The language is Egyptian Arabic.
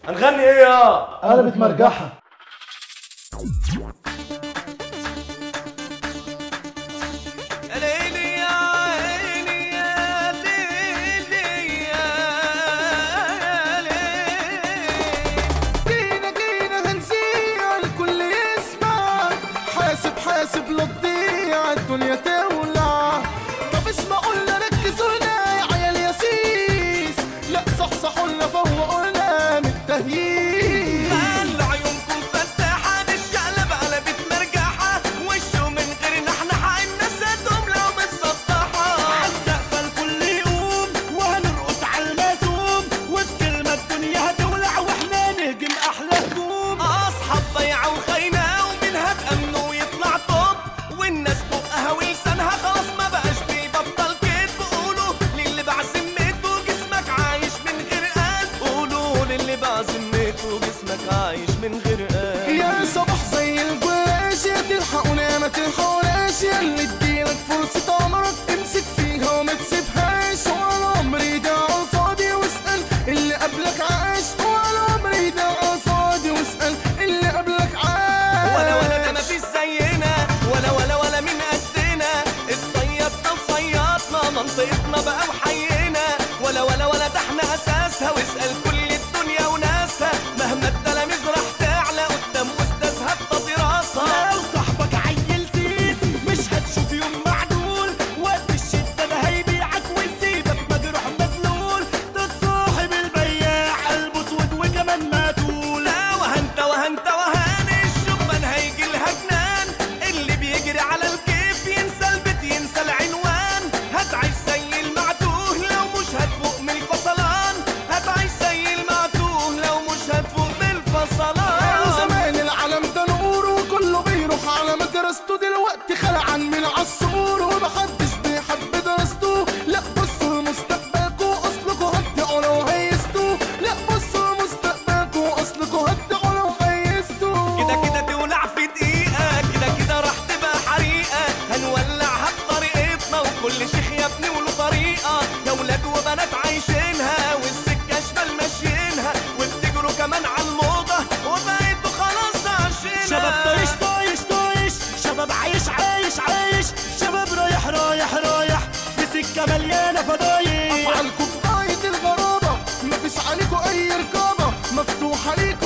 هنغني ايه يا قلبت مرجحة ليلي يا عيني يا ليلي يا ليلي جينا جينا هنسيع الكل يسمع حاسب حاسب لا تضيع الدنيا تولع طب اسمعوا لنا ركزوا لنا يا عيال يا سيس لا صحصحوا لنا فوقوا لنا من التهييس خلوا عيونكم فتاحة نشقلب على بيت مرجحة وشه من غير نحنحة الناس هتملى ومتسطحة عالسقف الكل يقوم وهنرقص على المزوم وفي كلمة الدنيا هتولع واحنا نهجم أحلى هجوم أصحاب ضيعة وخاينة ومنها تأمنوا ويطلع توب والناس بقها ولسانها خلاص ما بقاش بيبطل كدب قولوا للي بعزمته جسمك عايش من غير قلب قولوا للي بعزمته جسمك عايش من غير قلب يا صباح زي الجلاش يا تلحقونا ما تلحقوناش يا اللي اديلك فرصة عمرك امسك فيها وما تسيبهاش وعلى عمري ده على الفاضي واسأل اللي قبلك عاش وعلى عمري ده على الفاضي واسأل اللي قبلك عاش ولا ولا ده مفيش زينا ولا ولا ولا من قدنا اتصيدنا وصيادنا منطقتنا بقى وحينا ولا ولا ولا ده احنا اساسها واسال كل الدنيا وناسها مهما التلاميذ راح تعلى قدام استاذها بتطي راسها لو صاحبك عيل زيت مش هتشوف يوم معدول وقت الشده ده هيبيعك ويسيبك مجروح مذلول ده صاحب البياع قلبه اسود وكمان ماتول لا وهنت وهنت وهان الشبان هيجي لها جنان اللي بيجري على الكيف ينسى البيت ينسى العنوان هتعيش زي المعتوه لو مش هتفوق من الفصلان هتعيش زي المعتوه لو مش هتفوق من كان الفصلان زمان العالم ده نور وكله بيروح على مدرسته دلوقتي خلعان من عالسور ومحدش بيحب درسته لا بصوا لمستقبلكوا اصلكوا هتقعوا لو هيستوا لا بصوا لمستقبلكوا اصلكوا هتقعوا لو هيستوا كده كده تولع في دقيقة كده كده راح تبقى حريقة هنولعها بطريقتنا وكل شيخ يا ابني وله طريقة يا ولاد وبنات عايشينها والسكة شمال ماشيينها وبتجروا كمان على الموضة وبقيتوا خلاص عايشينها شباب طايش طايش طايش شباب عايش عايش عايش شباب رايح رايح رايح في سكة مليانة فضايح افعالكوا في غاية الغرابة مفيش عليكوا اي رقابة مفتوحة ليكوا